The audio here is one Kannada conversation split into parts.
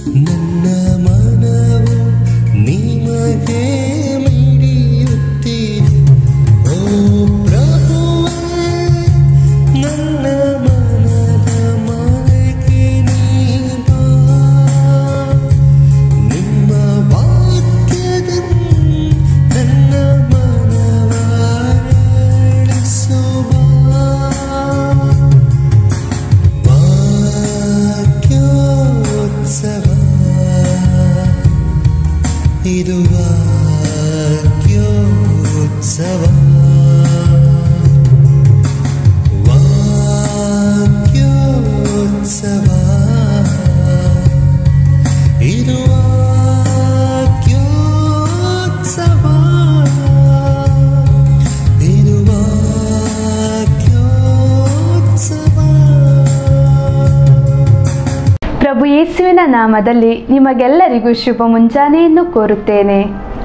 ನನ್ನ ಮನವು ನಿಮಗೆ ಮಿಡಿಯುತ್ತಿದೆ ಓ ಪ್ರಭುವೇ ನನ್ನ ಮನದ ಮನೆಗೆ ನೀ ಬಾ ನಿಮ್ಮ ವಾಕ್ಯದಲ್ಲಿ ನನ್ನ ಮನವರಳಿಸುವ ವಾಕ್ಯೋತ್ಸವ ಇದು ವಾಕ್ಯೋತ್ಸವ ವಾಕ್ಯೋತ್ಸವ ಇದು ವಾಕ್ಯೋತ್ಸವ ಇದು ವಾಕ್ಯೋತ್ಸವ ಪ್ರಭು ಯೇಸುವಿನ ನಾಮದಲ್ಲಿ ನಿಮಗೆಲ್ಲರಿಗೂ ಶುಭ ಮುಂಜಾನೆಯನ್ನು ಕೋರುತ್ತೇನೆ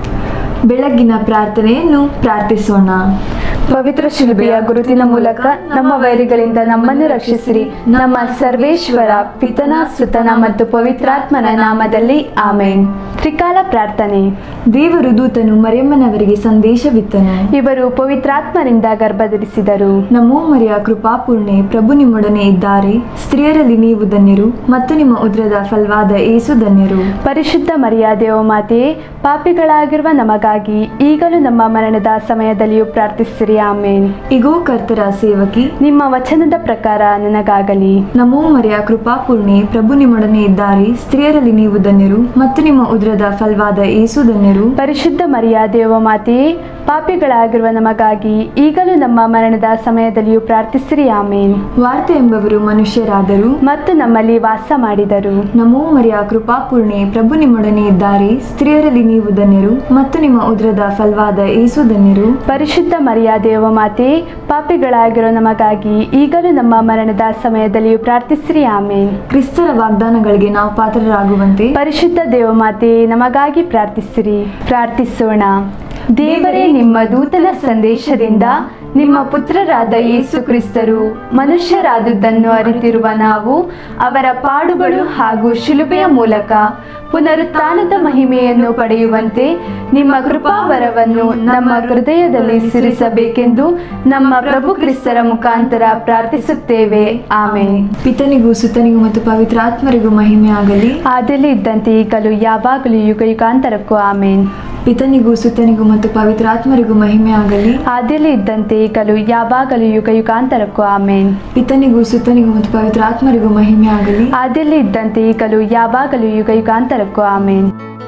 ಬೆಳಗ್ಗಿನ ಪ್ರಾರ್ಥನೆಯನ್ನು ಪ್ರಾರ್ಥಿಸೋಣ ಪವಿತ್ರ ಶಿಲ್ಬೆಯ ಗುರುತಿನ ಮೂಲಕ ನಮ್ಮ ವೈರಿಗಳಿಂದ ನಮ್ಮನ್ನು ರಕ್ಷಿಸಿರಿ ನಮ್ಮ ಸರ್ವೇಶ್ವರ ಪಿತನ ಸುತನ ಮತ್ತು ಪವಿತ್ರಾತ್ಮನ ನಾಮದಲ್ಲಿ ಆಮೇನ್ ತ್ರಿಕಾಲ ಪ್ರಾರ್ಥನೆ ದೇವರು ದೂತನು ಮರಿಯಮ್ಮನವರಿಗೆ ಸಂದೇಶವಿತ್ತನು ಇವರು ಪವಿತ್ರಾತ್ಮರಿಂದ ಗರ್ಭಧರಿಸಿದರು ನಮೋ ಮರಿಯ ಕೃಪಾಪೂರ್ಣೆ ಪ್ರಭು ನಿಮ್ಮೊಡನೆ ಇದ್ದಾರೆ ಸ್ತ್ರೀಯರಲ್ಲಿ ನೀವು ಧನ್ಯರು ಮತ್ತು ನಿಮ್ಮ ಉದ್ರದ ಫಲವಾದ ಏಸು ಧನ್ಯರು ಪರಿಶುದ್ಧ ಮರಿಯ ದೇವಮಾತೆಯೇ ಪಾಪಿಗಳಾಗಿರುವ ನಮಗಾಗಿ ಈಗಲೂ ನಮ್ಮ ಮರಣದ ಸಮಯದಲ್ಲಿಯೂ ಪ್ರಾರ್ಥಿಸಿರಿ ಆಮೇನ್ ಇಗೋ ಕರ್ತರ ಸೇವಕಿ ನಿಮ್ಮ ವಚನದ ಪ್ರಕಾರ ನನಗಾಗಲಿ ನಮೋ ಮರಿಯ ಕೃಪಾಪೂರ್ಣೆ ಪ್ರಭು ನಿಮ್ಮೊಡನೆ ಇದ್ದಾರೆ ಸ್ತ್ರೀಯರಲ್ಲಿ ನೀವು ಧನ್ಯರು ಮತ್ತು ನಿಮ್ಮ ಉದ್ರದ ಫಲವಾದ ಏಸು ಧನ್ಯರು ಪರಿಶುದ್ಧ ಮರಿಯ ದೇವಮಾತೆಯೇ ಪಾಪಿಗಳಾಗಿರುವ ನಮಗಾಗಿ ಈಗಲೂ ನಮ್ಮ ಮರಣದ ಸಮಯದಲ್ಲಿಯೂ ಪ್ರಾರ್ಥಿಸಿರಿ ಆಮೇನ್ ವಾರ್ತೆ ಎಂಬವರು ಮನುಷ್ಯರಾದರು ಮತ್ತು ನಮ್ಮಲ್ಲಿ ವಾಸ ಮಾಡಿದರು ನಮೋ ಮರಿಯ ಕೃಪಾಪೂರ್ಣೆ ಪ್ರಭು ನಿಮ್ಮೊಡನೆ ಇದ್ದಾರೆ ಸ್ತ್ರೀಯರಲ್ಲಿ ನೀವು ಧನ್ಯರು ಮತ್ತು ನಿಮ್ಮ ಉದ್ರದ ಫಲವಾದ ಏಸು ಧನ್ಯರು ಪರಿಶುದ್ಧ ಮರಿಯ ದೇವಮಾತೆಯೇ ಪಾಪಿಗಳಾಗಿರೋ ನಮಗಾಗಿ ಈಗಲೂ ನಮ್ಮ ಮರಣದ ಸಮಯದಲ್ಲಿಯೂ ಪ್ರಾರ್ಥಿಸಿರಿ ಆಮೇನ್ ಕ್ರಿಸ್ತರ ವಾಗ್ದಾನಗಳಿಗೆ ನಾವು ಪಾತ್ರರಾಗುವಂತೆ ಪರಿಶುದ್ಧ ದೇವಮಾತೆಯೇ ನಮಗಾಗಿ ಪ್ರಾರ್ಥಿಸಿರಿ ಪ್ರಾರ್ಥಿಸೋಣ ದೇವರೇ ನಿಮ್ಮ ದೂತನ ಸಂದೇಶದಿಂದ ನಿಮ್ಮ ಪುತ್ರರಾದ ಯೇಸು ಕ್ರಿಸ್ತರು ಮನುಷ್ಯರಾದುದನ್ನು ಅರಿತಿರುವ ನಾವು ಅವರ ಪಾಡುಗಳು ಹಾಗೂ ಶಿಲುಬೆಯ ಮೂಲಕ ಪುನರುತ್ಥಾನದ ಮಹಿಮೆಯನ್ನು ಪಡೆಯುವಂತೆ ನಿಮ್ಮ ಕೃಪಾವರವನ್ನು ನಮ್ಮ ಹೃದಯದಲ್ಲಿ ಸಿರಿಸಬೇಕೆಂದು ನಮ್ಮ ಪ್ರಭು ಕ್ರಿಸ್ತರ ಮುಖಾಂತರ ಪ್ರಾರ್ಥಿಸುತ್ತೇವೆ ಆಮೇಲೆ ಪಿತನಿಗೂ ಸುತನಿಗೂ ಮತ್ತು ಪವಿತ್ರಾತ್ಮರಿಗೂ ಮಹಿಮೆ ಆಗಲಿ ಆದಲ್ಲಿ ಇದ್ದಂತೆ ಈಗಲೂ ಯಾವಾಗಲೂ ಯುಗ ಯುಗಾಂತರಕ್ಕೂ ಆಮೇನ್ ಪಿತನಿಗೂ ಸುತನಿಗೂ ಮತ್ತು ಪವಿತ್ರಾತ್ಮರಿಗೂ ಮಹಿಮೆ ಆಗಲಿ ಆದಿಯಲ್ಲಿ ಇದ್ದಂತೆ ಈಗಲೂ ಯಾವಾಗಲೂ ಯುಗ ಯುಗಾಂತರಕ್ಕೂ ಆಮೇನ್ ಪಿತನಿಗೂ ಸುತನಿಗೂ ಮತ್ತು ಪವಿತ್ರಾತ್ಮರಿಗೂ ಮಹಿಮೆ ಆಗಲಿ ಆದಿಯಲ್ಲಿ ಇದ್ದಂತೆ ಈಗಲೂ ಯಾವಾಗಲೂ ಯುಗ ಯುಗಾಂತರಕ್ಕೂ ಆಮೇನ್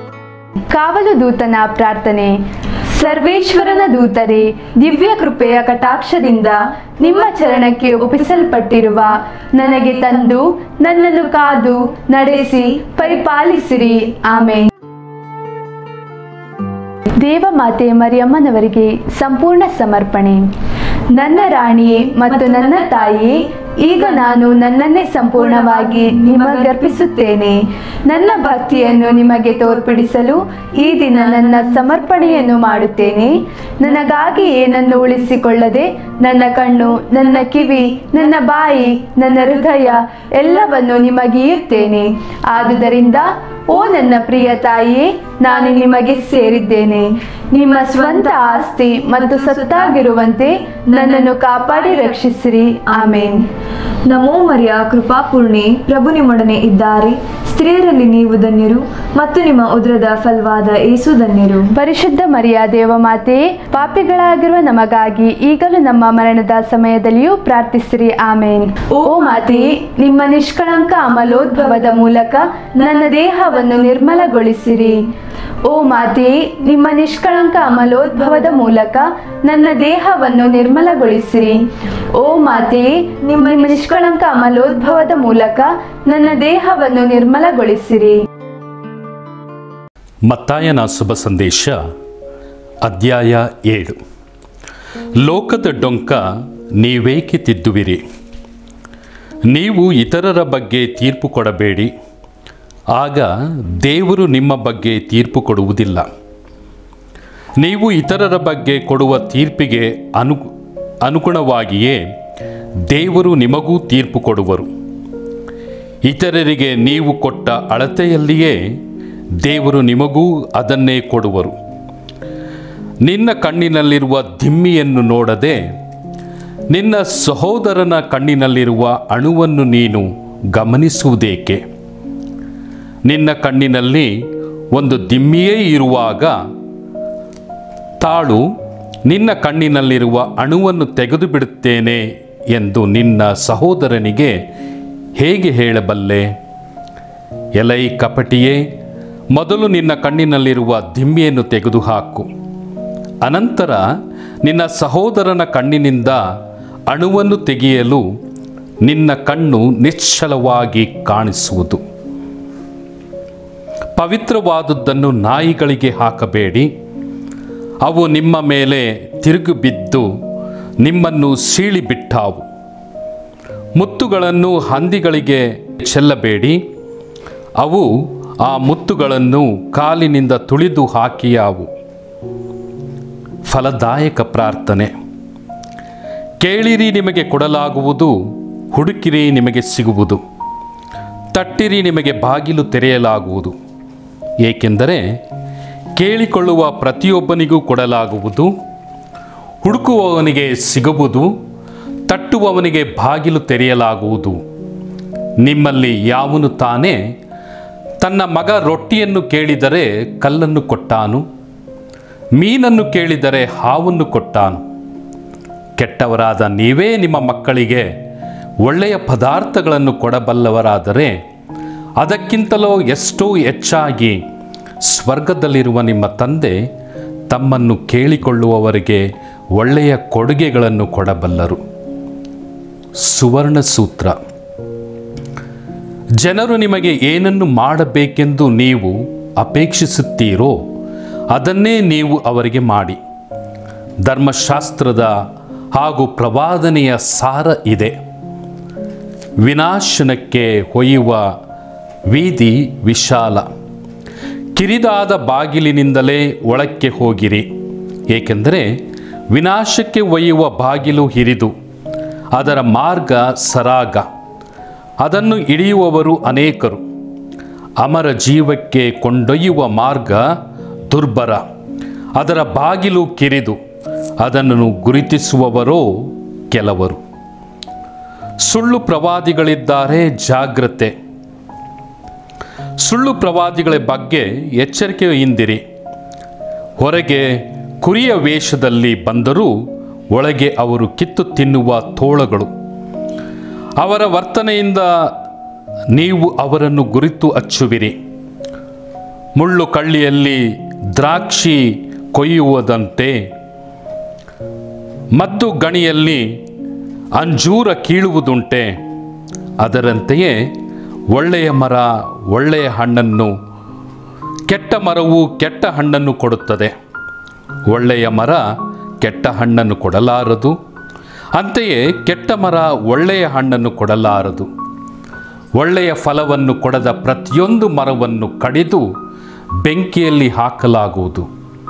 ಕಾವಲು ದೂತನ ಪ್ರಾರ್ಥನೆ ಸರ್ವೇಶ್ವರನ ದೂತರೇ ದಿವ್ಯ ಕೃಪೆಯ ಕಟಾಕ್ಷದಿಂದ ನಿಮ್ಮ ಚರಣಕ್ಕೆ ಒಪ್ಪಿಸಲ್ಪಟ್ಟಿರುವ ನನಗೆ ತಂದು ನನ್ನನ್ನು ಕಾದು ನಡೆಸಿ ಪರಿಪಾಲಿಸಿರಿ ಆಮೇನ್ ದೇವಮಾತೆ ಮರಿಯಮ್ಮನವರಿಗೆ ಸಂಪೂರ್ಣ ಸಮರ್ಪಣೆ ನನ್ನ ರಾಣಿಯೇ ಮತ್ತು ನನ್ನ ತಾಯಿಯೇ ಈಗ ನಾನು ನನ್ನನ್ನೇ ಸಂಪೂರ್ಣವಾಗಿ ನಿಮಗರ್ಪಿಸುತ್ತೇನೆ ನನ್ನ ಭಕ್ತಿಯನ್ನು ನಿಮಗೆ ತೋರ್ಪಡಿಸಲು ಈ ದಿನ ನನ್ನ ಸಮರ್ಪಣೆಯನ್ನು ಮಾಡುತ್ತೇನೆ ನನಗಾಗಿ ಏನನ್ನು ಉಳಿಸಿಕೊಳ್ಳದೆ ನನ್ನ ಕಣ್ಣು ನನ್ನ ಕಿವಿ ನನ್ನ ಬಾಯಿ ನನ್ನ ಹೃದಯ ಎಲ್ಲವನ್ನು ನಿಮಗೀಯುತ್ತೇನೆ ಆದುದರಿಂದ ಓ ನನ್ನ ಪ್ರಿಯ ತಾಯಿಯೇ ನಾನು ನಿಮಗೆ ಸೇರಿದ್ದೇನೆ ನಿಮ್ಮ ಸ್ವಂತ ಆಸ್ತಿ ಮತ್ತು ಸತ್ತಾಗಿರುವಂತೆ ನನ್ನನ್ನು ಕಾಪಾಡಿ ರಕ್ಷಿಸಿರಿ ಆಮೇನ್ ನಮೋ ಮರಿಯ ಕೃಪಾಪೂರ್ಣೆ ಪ್ರಭು ನಿಮ್ಮೊಡನೆ ಇದ್ದಾರೆ ಸ್ತ್ರೀಯರಲ್ಲಿ ನೀವು ಧನ್ಯರು ಮತ್ತು ನಿಮ್ಮ ಉದ್ರದ ಫಲವಾದ ಏಸು ಧನ್ಯರು ಪರಿಶುದ್ಧ ಮರಿಯ ದೇವಮಾತೆಯೇ ಪಾಪಿಗಳಾಗಿರುವ ನಮಗಾಗಿ ಈಗಲೂ ನಮ್ಮ ಮರಣದ ಸಮಯದಲ್ಲಿಯೂ ಪ್ರಾರ್ಥಿಸಿರಿ ಆಮೇನ್ ಓ ಮಾತೆಯೇ ನಿಮ್ಮ ನಿಷ್ಕಳಂಕ ಅಮಲೋದ್ಭವದ ಮೂಲಕ ನನ್ನ ದೇಹವನ್ನು ನಿರ್ಮಲಗೊಳಿಸಿರಿ ಓ ಮಾತೆಯೇ ನಿಮ್ಮ ನಿಷ್ಕಳಂಕ ಅಮಲೋದ್ಭವದ ಮೂಲಕ ನನ್ನ ದೇಹವನ್ನು ನಿರ್ಮಲಗೊಳಿಸಿರಿ ಓ ಮಾತೆಯೇ ನಿಮ್ಮ ನಿಷ್ಕಳಂಕ ಅಮಲೋದ್ಭವದ ಮೂಲಕ ನನ್ನ ದೇಹವನ್ನು ನಿರ್ಮಲಗೊಳಿಸಿರಿ ಮತ್ತಾಯನ ಶುಭ ಸಂದೇಶ ಅಧ್ಯಾಯ ಏಳು ಲೋಕದ ಡೊಂಕ ನೀವೇಕೆ ತಿದ್ದುವಿರಿ ನೀವು ಇತರರ ಬಗ್ಗೆ ತೀರ್ಪು ಕೊಡಬೇಡಿ ಆಗ ದೇವರು ನಿಮ್ಮ ಬಗ್ಗೆ ತೀರ್ಪು ಕೊಡುವುದಿಲ್ಲ ನೀವು ಇತರರ ಬಗ್ಗೆ ಕೊಡುವ ತೀರ್ಪಿಗೆ ಅನು ಅನುಗುಣವಾಗಿಯೇ ದೇವರು ನಿಮಗೂ ತೀರ್ಪು ಕೊಡುವರು ಇತರರಿಗೆ ನೀವು ಕೊಟ್ಟ ಅಳತೆಯಲ್ಲಿಯೇ ದೇವರು ನಿಮಗೂ ಅದನ್ನೇ ಕೊಡುವರು ನಿನ್ನ ಕಣ್ಣಿನಲ್ಲಿರುವ ದಿಮ್ಮಿಯನ್ನು ನೋಡದೆ ನಿನ್ನ ಸಹೋದರನ ಕಣ್ಣಿನಲ್ಲಿರುವ ಅಣುವನ್ನು ನೀನು ಗಮನಿಸುವುದೇಕೆ ನಿನ್ನ ಕಣ್ಣಿನಲ್ಲಿ ಒಂದು ದಿಮ್ಮಿಯೇ ಇರುವಾಗ ತಾಳು ನಿನ್ನ ಕಣ್ಣಿನಲ್ಲಿರುವ ಅಣುವನ್ನು ತೆಗೆದು ಬಿಡುತ್ತೇನೆ ಎಂದು ನಿನ್ನ ಸಹೋದರನಿಗೆ ಹೇಗೆ ಹೇಳಬಲ್ಲೆ ಎಲೈ ಕಪಟಿಯೇ ಮೊದಲು ನಿನ್ನ ಕಣ್ಣಿನಲ್ಲಿರುವ ದಿಮ್ಮಿಯನ್ನು ತೆಗೆದುಹಾಕು ಅನಂತರ ನಿನ್ನ ಸಹೋದರನ ಕಣ್ಣಿನಿಂದ ಅಣುವನ್ನು ತೆಗೆಯಲು ನಿನ್ನ ಕಣ್ಣು ನಿಶ್ಚಲವಾಗಿ ಕಾಣಿಸುವುದು ಪವಿತ್ರವಾದುದನ್ನು ನಾಯಿಗಳಿಗೆ ಹಾಕಬೇಡಿ ಅವು ನಿಮ್ಮ ಮೇಲೆ ತಿರುಗು ಬಿದ್ದು ನಿಮ್ಮನ್ನು ಸೀಳಿಬಿಟ್ಟಾವು ಮುತ್ತುಗಳನ್ನು ಹಂದಿಗಳಿಗೆ ಚೆಲ್ಲಬೇಡಿ ಅವು ಆ ಮುತ್ತುಗಳನ್ನು ಕಾಲಿನಿಂದ ತುಳಿದು ಹಾಕಿಯಾವು ಫಲದಾಯಕ ಪ್ರಾರ್ಥನೆ ಕೇಳಿರಿ ನಿಮಗೆ ಕೊಡಲಾಗುವುದು ಹುಡುಕಿರಿ ನಿಮಗೆ ಸಿಗುವುದು ತಟ್ಟಿರಿ ನಿಮಗೆ ಬಾಗಿಲು ತೆರೆಯಲಾಗುವುದು ಏಕೆಂದರೆ ಕೇಳಿಕೊಳ್ಳುವ ಪ್ರತಿಯೊಬ್ಬನಿಗೂ ಕೊಡಲಾಗುವುದು ಹುಡುಕುವವನಿಗೆ ಸಿಗುವುದು ತಟ್ಟುವವನಿಗೆ ಬಾಗಿಲು ತೆರೆಯಲಾಗುವುದು ನಿಮ್ಮಲ್ಲಿ ಯಾವನು ತಾನೇ ತನ್ನ ಮಗ ರೊಟ್ಟಿಯನ್ನು ಕೇಳಿದರೆ ಕಲ್ಲನ್ನು ಕೊಟ್ಟಾನು ಮೀನನ್ನು ಕೇಳಿದರೆ ಹಾವನ್ನು ಕೊಟ್ಟಾನು ಕೆಟ್ಟವರಾದ ನೀವೇ ನಿಮ್ಮ ಮಕ್ಕಳಿಗೆ ಒಳ್ಳೆಯ ಪದಾರ್ಥಗಳನ್ನು ಕೊಡಬಲ್ಲವರಾದರೆ ಅದಕ್ಕಿಂತಲೂ ಎಷ್ಟೋ ಹೆಚ್ಚಾಗಿ ಸ್ವರ್ಗದಲ್ಲಿರುವ ನಿಮ್ಮ ತಂದೆ ತಮ್ಮನ್ನು ಕೇಳಿಕೊಳ್ಳುವವರಿಗೆ ಒಳ್ಳೆಯ ಕೊಡುಗೆಗಳನ್ನು ಕೊಡಬಲ್ಲರು ಸುವರ್ಣ ಸೂತ್ರ ಜನರು ನಿಮಗೆ ಏನನ್ನು ಮಾಡಬೇಕೆಂದು ನೀವು ಅಪೇಕ್ಷಿಸುತ್ತೀರೋ ಅದನ್ನೇ ನೀವು ಅವರಿಗೆ ಮಾಡಿ ಧರ್ಮಶಾಸ್ತ್ರದ ಹಾಗೂ ಪ್ರವಾದನೆಯ ಸಾರ ಇದೆ ವಿನಾಶನಕ್ಕೆ ಹೊಯ್ಯುವ ವೀದಿ ವಿಶಾಲ ಕಿರಿದಾದ ಬಾಗಿಲಿನಿಂದಲೇ ಒಳಕ್ಕೆ ಹೋಗಿರಿ ಏಕೆಂದರೆ ವಿನಾಶಕ್ಕೆ ಒಯ್ಯುವ ಬಾಗಿಲು ಹಿರಿದು ಅದರ ಮಾರ್ಗ ಸರಾಗ ಅದನ್ನು ಹಿಡಿಯುವವರು ಅನೇಕರು ಅಮರ ಜೀವಕ್ಕೆ ಕೊಂಡೊಯ್ಯುವ ಮಾರ್ಗ ದುರ್ಬರ ಅದರ ಬಾಗಿಲು ಕಿರಿದು ಅದನ್ನು ಗುರುತಿಸುವವರೋ ಕೆಲವರು ಸುಳ್ಳು ಪ್ರವಾದಿಗಳಿದ್ದಾರೆ ಜಾಗ್ರತೆ ಸುಳ್ಳು ಪ್ರವಾದಿಗಳ ಬಗ್ಗೆ ಎಚ್ಚರಿಕೆಯಿಂದಿರಿ ಹೊರಗೆ ಕುರಿಯ ವೇಷದಲ್ಲಿ ಬಂದರೂ ಒಳಗೆ ಅವರು ಕಿತ್ತು ತಿನ್ನುವ ತೋಳಗಳು ಅವರ ವರ್ತನೆಯಿಂದ ನೀವು ಅವರನ್ನು ಗುರಿತು ಹಚ್ಚುವಿರಿ ಮುಳ್ಳು ಕಳ್ಳಿಯಲ್ಲಿ ದ್ರಾಕ್ಷಿ ಕೊಯ್ಯುವುದಂತೆ ಮದ್ದು ಗಣಿಯಲ್ಲಿ ಅಂಜೂರ ಕೀಳುವುದುಂಟೆ ಅದರಂತೆಯೇ ಒಳ್ಳೆಯ ಮರ ಒಳ್ಳೆಯ ಹಣ್ಣನ್ನು ಕೆಟ್ಟ ಮರವು ಕೆಟ್ಟ ಹಣ್ಣನ್ನು ಕೊಡುತ್ತದೆ ಒಳ್ಳೆಯ ಮರ ಕೆಟ್ಟ ಹಣ್ಣನ್ನು ಕೊಡಲಾರದು ಅಂತೆಯೇ ಕೆಟ್ಟ ಮರ ಒಳ್ಳೆಯ ಹಣ್ಣನ್ನು ಕೊಡಲಾರದು ಒಳ್ಳೆಯ ಫಲವನ್ನು ಕೊಡದ ಪ್ರತಿಯೊಂದು ಮರವನ್ನು ಕಡಿದು ಬೆಂಕಿಯಲ್ಲಿ ಹಾಕಲಾಗುವುದು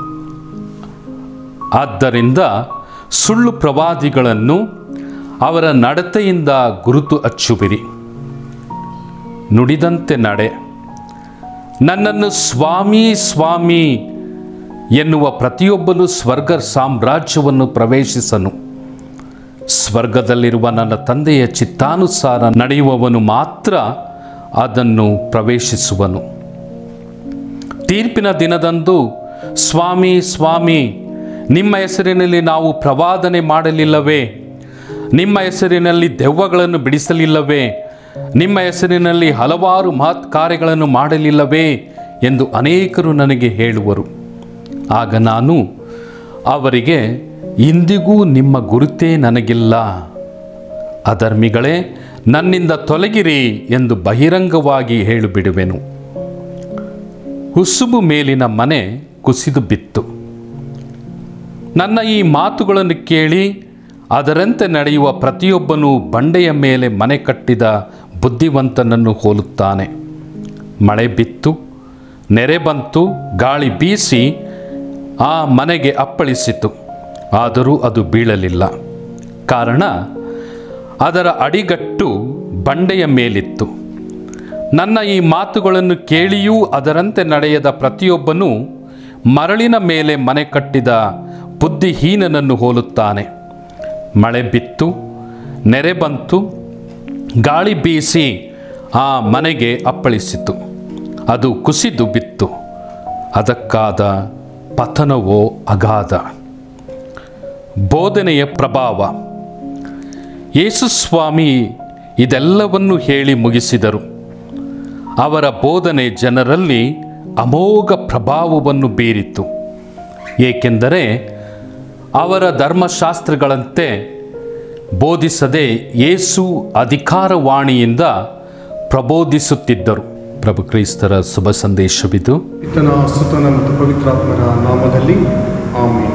ಆದ್ದರಿಂದ ಸುಳ್ಳು ಪ್ರವಾದಿಗಳನ್ನು ಅವರ ನಡತೆಯಿಂದ ಗುರುತು ಹಚ್ಚುವಿರಿ ನುಡಿದಂತೆ ನಡೆ ನನ್ನನ್ನು ಸ್ವಾಮಿ ಸ್ವಾಮಿ ಎನ್ನುವ ಪ್ರತಿಯೊಬ್ಬನು ಸ್ವರ್ಗ ಸಾಮ್ರಾಜ್ಯವನ್ನು ಪ್ರವೇಶಿಸನು ಸ್ವರ್ಗದಲ್ಲಿರುವ ನನ್ನ ತಂದೆಯ ಚಿತ್ತಾನುಸಾರ ನಡೆಯುವವನು ಮಾತ್ರ ಅದನ್ನು ಪ್ರವೇಶಿಸುವನು ತೀರ್ಪಿನ ದಿನದಂದು ಸ್ವಾಮಿ ಸ್ವಾಮಿ ನಿಮ್ಮ ಹೆಸರಿನಲ್ಲಿ ನಾವು ಪ್ರವಾದನೆ ಮಾಡಲಿಲ್ಲವೇ ನಿಮ್ಮ ಹೆಸರಿನಲ್ಲಿ ದೆವ್ವಗಳನ್ನು ಬಿಡಿಸಲಿಲ್ಲವೇ ನಿಮ್ಮ ಹೆಸರಿನಲ್ಲಿ ಹಲವಾರು ಮಹತ್ ಕಾರ್ಯಗಳನ್ನು ಮಾಡಲಿಲ್ಲವೇ ಎಂದು ಅನೇಕರು ನನಗೆ ಹೇಳುವರು ಆಗ ನಾನು ಅವರಿಗೆ ಇಂದಿಗೂ ನಿಮ್ಮ ಗುರುತೇ ನನಗಿಲ್ಲ ಅಧರ್ಮಿಗಳೇ ನನ್ನಿಂದ ತೊಲಗಿರಿ ಎಂದು ಬಹಿರಂಗವಾಗಿ ಹೇಳಿಬಿಡುವೆನು ಹುಸುಬು ಮೇಲಿನ ಮನೆ ಕುಸಿದು ಬಿತ್ತು ನನ್ನ ಈ ಮಾತುಗಳನ್ನು ಕೇಳಿ ಅದರಂತೆ ನಡೆಯುವ ಪ್ರತಿಯೊಬ್ಬನೂ ಬಂಡೆಯ ಮೇಲೆ ಮನೆ ಕಟ್ಟಿದ ಬುದ್ಧಿವಂತನನ್ನು ಹೋಲುತ್ತಾನೆ ಮಳೆ ಬಿತ್ತು ನೆರೆ ಬಂತು ಗಾಳಿ ಬೀಸಿ ಆ ಮನೆಗೆ ಅಪ್ಪಳಿಸಿತು ಆದರೂ ಅದು ಬೀಳಲಿಲ್ಲ ಕಾರಣ ಅದರ ಅಡಿಗಟ್ಟು ಬಂಡೆಯ ಮೇಲಿತ್ತು ನನ್ನ ಈ ಮಾತುಗಳನ್ನು ಕೇಳಿಯೂ ಅದರಂತೆ ನಡೆಯದ ಪ್ರತಿಯೊಬ್ಬನೂ ಮರಳಿನ ಮೇಲೆ ಮನೆ ಕಟ್ಟಿದ ಬುದ್ಧಿಹೀನನನ್ನು ಹೋಲುತ್ತಾನೆ ಮಳೆ ಬಿತ್ತು ನೆರೆ ಬಂತು ಗಾಳಿ ಬೀಸಿ ಆ ಮನೆಗೆ ಅಪ್ಪಳಿಸಿತು ಅದು ಕುಸಿದು ಬಿತ್ತು ಅದಕ್ಕಾದ ಪತನವೋ ಅಗಾಧ ಬೋಧನೆಯ ಪ್ರಭಾವ ಯೇಸುಸ್ವಾಮಿ ಇದೆಲ್ಲವನ್ನು ಹೇಳಿ ಮುಗಿಸಿದರು ಅವರ ಬೋಧನೆ ಜನರಲ್ಲಿ ಅಮೋಘ ಪ್ರಭಾವವನ್ನು ಬೀರಿತು ಏಕೆಂದರೆ ಅವರ ಧರ್ಮಶಾಸ್ತ್ರಗಳಂತೆ ಬೋಧಿಸದೆ ಯೇಸು ಅಧಿಕಾರವಾಣಿಯಿಂದ ಪ್ರಬೋಧಿಸುತ್ತಿದ್ದರು ಪ್ರಭು ಕ್ರೈಸ್ತರ ಶುಭ ಸಂದೇಶವಿದು ಪಿತನ ಸುತನ ಮತ್ತು ಪವಿತ್ರಾತ್ಮರ ನಾಮದಲ್ಲಿ ಆಮೇಲೆ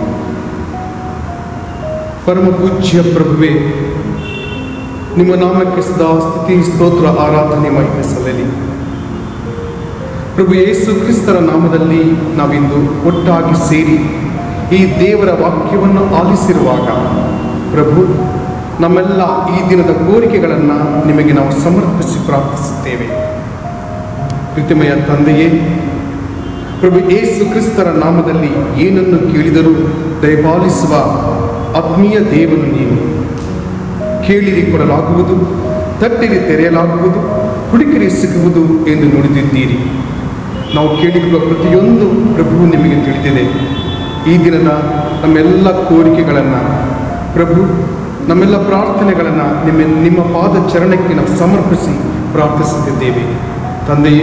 ಪರಮ ಪೂಜ್ಯ ಪ್ರಭುವೇ ನಿಮ್ಮ ನಾಮಕ್ಕೆ ಸದಾ ಸ್ತುತಿ ಸ್ತೋತ್ರ ಆರಾಧನೆ ಮಹಿಮೆ ಸಲ್ಲಲಿ ಪ್ರಭು ಯೇಸು ಕ್ರಿಸ್ತರ ನಾಮದಲ್ಲಿ ನಾವಿಂದು ಒಟ್ಟಾಗಿ ಸೇರಿ ಈ ದೇವರ ವಾಕ್ಯವನ್ನು ಆಲಿಸಿರುವಾಗ ಪ್ರಭು ನಮ್ಮೆಲ್ಲ ಈ ದಿನದ ಕೋರಿಕೆಗಳನ್ನು ನಿಮಗೆ ನಾವು ಸಮರ್ಪಿಸಿ ಪ್ರಾರ್ಥಿಸುತ್ತೇವೆ ಪ್ರೀತಿಮಯ ತಂದೆಯೇ ಪ್ರಭು ಯೇಸು ಕ್ರಿಸ್ತರ ನಾಮದಲ್ಲಿ ಏನನ್ನು ಕೇಳಿದರೂ ದಯಪಾಲಿಸುವ ಆತ್ಮೀಯ ದೇವನು ನೀನು ಕೇಳಿರಿ ಕೊಡಲಾಗುವುದು ತಟ್ಟಿರಿ ತೆರೆಯಲಾಗುವುದು ಹುಡುಕಿರಿ ಸಿಗುವುದು ಎಂದು ನುಡಿದಿದ್ದೀರಿ ನಾವು ಕೇಳಿಕೊಳ್ಳುವ ಪ್ರತಿಯೊಂದು ಪ್ರಭು ನಿಮಗೆ ತಿಳಿದಿದೆ ಈ ದಿನದ ನಮ್ಮೆಲ್ಲ ಕೋರಿಕೆಗಳನ್ನು ಪ್ರಭು ನಮ್ಮೆಲ್ಲ ಪ್ರಾರ್ಥನೆಗಳನ್ನು ನಿಮ್ಮ ನಿಮ್ಮ ಪಾದ ಚರಣಕ್ಕೆ ನಾವು ಸಮರ್ಪಿಸಿ ಪ್ರಾರ್ಥಿಸುತ್ತಿದ್ದೇವೆ ತಂದೆಯೇ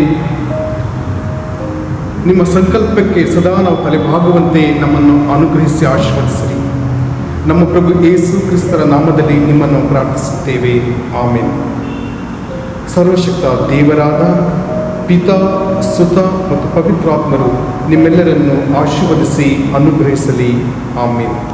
ನಿಮ್ಮ ಸಂಕಲ್ಪಕ್ಕೆ ಸದಾ ನಾವು ತಲೆಬಾಗುವಂತೆ ನಮ್ಮನ್ನು ಅನುಗ್ರಹಿಸಿ ಆಶೀರ್ವದಿಸಿರಿ ನಮ್ಮ ಪ್ರಭು ಯೇಸು ಕ್ರಿಸ್ತರ ನಾಮದಲ್ಲಿ ನಿಮ್ಮನ್ನು ಪ್ರಾರ್ಥಿಸುತ್ತೇವೆ ಆಮೇಲೆ ಸರ್ವಶಕ್ತ ದೇವರಾದ ಪಿತಾ ಸುತ ಮತ್ತು ಪವಿತ್ರಾತ್ಮರು ನಿಮ್ಮೆಲ್ಲರನ್ನು ಆಶೀರ್ವದಿಸಿ ಅನುಗ್ರಹಿಸಲಿ ಆಮೇಲೆ